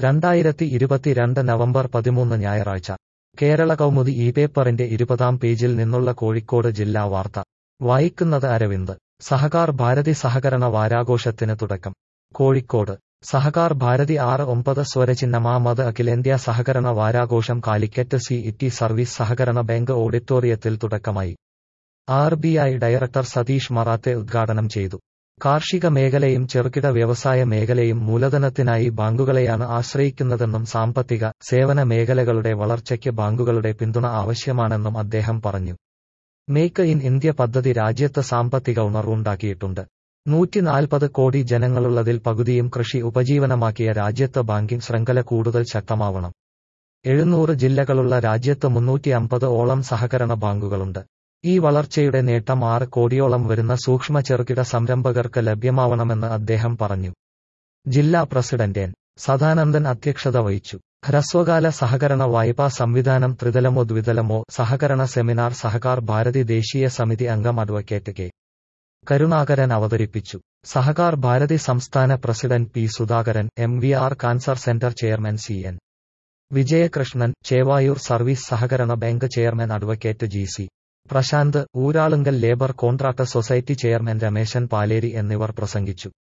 രണ്ടായിരത്തി ഇരുപത്തിരണ്ട് നവംബർ പതിമൂന്ന് ഞായറാഴ്ച കേരള കൗമുദി ഈ പേപ്പറിന്റെ ഇരുപതാം പേജിൽ നിന്നുള്ള കോഴിക്കോട് ജില്ലാ വാർത്ത വായിക്കുന്നത് അരവിന്ദ് സഹകാർ ഭാരതി സഹകരണ വാരാഘോഷത്തിന് തുടക്കം കോഴിക്കോട് സഹകാർ ഭാരതി ആറ് ഒമ്പത് സ്വരചിഹ്നമാമത് അഖിലേന്ത്യാ സഹകരണ വാരാഘോഷം കാലിക്കറ്റ് സി ഇറ്റി സർവീസ് സഹകരണ ബാങ്ക് ഓഡിറ്റോറിയത്തിൽ തുടക്കമായി R B I director Satish Marathe ഉദ്ഘാടനം ചെയ്തു കാർഷിക മേഖലയും ചെറുകിട വ്യവസായ മേഖലയും മൂലധനത്തിനായി ബാങ്കുകളെയാണ് ആശ്രയിക്കുന്നതെന്നും സാമ്പത്തിക സേവന മേഖലകളുടെ വളർച്ചയ്ക്ക് ബാങ്കുകളുടെ പിന്തുണ ആവശ്യമാണെന്നും അദ്ദേഹം പറഞ്ഞു മേക്ക് ഇൻ ഇന്ത്യ പദ്ധതി രാജ്യത്ത് സാമ്പത്തിക ഉണർവുണ്ടാക്കിയിട്ടുണ്ട് നൂറ്റിനാൽപ്പത് കോടി ജനങ്ങളുള്ളതിൽ പകുതിയും കൃഷി ഉപജീവനമാക്കിയ രാജ്യത്ത് ബാങ്കിംഗ് ശൃംഖല കൂടുതൽ ശക്തമാവണം എഴുന്നൂറ് ജില്ലകളുള്ള രാജ്യത്ത് മുന്നൂറ്റി അമ്പത് ഓളം സഹകരണ ബാങ്കുകളുണ്ട് ഈ വളർച്ചയുടെ നേട്ടം ആറ് കോടിയോളം വരുന്ന സൂക്ഷ്മ ചെറുകിട സംരംഭകർക്ക് ലഭ്യമാവണമെന്ന് അദ്ദേഹം പറഞ്ഞു ജില്ലാ പ്രസിഡന്റ് എൻ സദാനന്ദൻ അധ്യക്ഷത വഹിച്ചു ഹ്രസ്വകാല സഹകരണ വായ്പാ സംവിധാനം ത്രിതലമോ ദ്വിതലമോ സഹകരണ സെമിനാർ സഹകാർ ഭാരതി ദേശീയ സമിതി അംഗം അഡ്വക്കേറ്റ് കെ കരുണാകരൻ അവതരിപ്പിച്ചു സഹകാർ ഭാരതി സംസ്ഥാന president P Sudhakaran M V R cancer centre chairman C N Vijayakrishnan Chevayur service സഹകരണ bank chairman advocate G C Prashanth Uralungal labour contract society chairman Rameshan Paleri എന്നിവർ പ്രസംഗിച്ചു